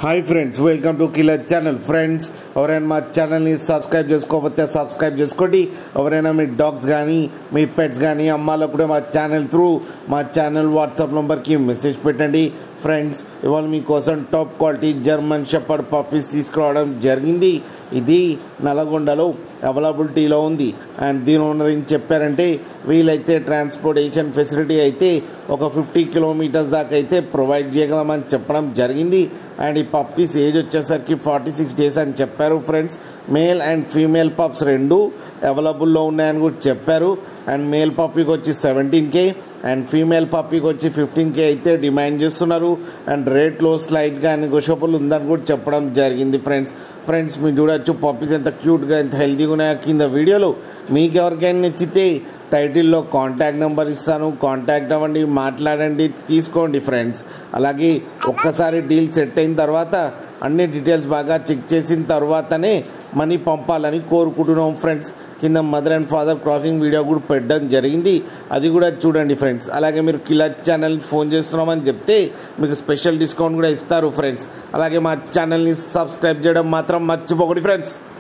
hi friends welcome to killer channel friends ఎవరైనా మా ఛానల్ని సబ్స్క్రైబ్ చేసుకోకపోతే సబ్స్క్రైబ్ చేసుకోండి ఎవరైనా మీ డాగ్స్ కానీ మీ పెట్స్ కానీ అమ్మాలో కూడా మా ఛానల్ త్రూ మా ఛానల్ వాట్సాప్ నెంబర్కి మెసేజ్ పెట్టండి ఫ్రెండ్స్ ఇవాళ మీకోసం top quality German shepherd puppies తీసుకురావడం జరిగింది ఇది నల్గొండలో అవైలబిలిటీలో ఉంది అండ్ దీని ఓనర్ ఏం చెప్పారంటే వీలైతే ట్రాన్స్పోర్టేషన్ ఫెసిలిటీ అయితే ఒక ఫిఫ్టీ కిలోమీటర్స్ దాకా అయితే ప్రొవైడ్ చేయగలమని చెప్పడం జరిగింది అండ్ ఈ పప్పీస్ ఏజ్ వచ్చేసరికి ఫార్టీ సిక్స్ డేస్ అని చెప్పారు friends male and female pups రెండు అవైలబుల్లో ఉన్నాయని కూడా చెప్పారు అండ్ మేల్ పప్పీకి వచ్చి సెవెంటీన్ కే అండ్ ఫీమేల్ పప్పీకి వచ్చి ఫిఫ్టీన్ కే అయితే డిమాండ్ చేస్తున్నారు అండ్ రేట్లో స్లైట్గా నెగోషియబుల్ ఉందని కూడా చెప్పడం జరిగింది ఫ్రెండ్స్ ఫ్రెండ్స్ మీరు చూడొచ్చు పప్పీస్ ఎంత క్యూట్గా ఎంత హెల్తీగా ఉన్నాయో కింద వీడియోలో మీకు ఎవరికైనా నచ్చితే టైటిల్లో కాంటాక్ట్ నెంబర్ ఇస్తాను కాంటాక్ట్ అవ్వండి మాట్లాడండి తీసుకోండి ఫ్రెండ్స్ అలాగే ఒక్కసారి డీల్ సెట్ అయిన తర్వాత అన్ని డీటెయిల్స్ బాగా చెక్ చేసిన తర్వాతనే మనీ పంపాలని కోరుకుంటున్నాం ఫ్రెండ్స్ కింద mother and father crossing video కూడా పెట్టడం జరిగింది అది కూడా చూడండి ఫ్రెండ్స్ అలాగే మీరు కిలర్ ఛానల్ ఫోన్ చేస్తున్నామని చెప్తే మీకు స్పెషల్ డిస్కౌంట్ కూడా ఇస్తారు ఫ్రెండ్స్ అలాగే మా ఛానల్ని సబ్స్క్రైబ్ చేయడం మాత్రం మర్చిపోకండి ఫ్రెండ్స్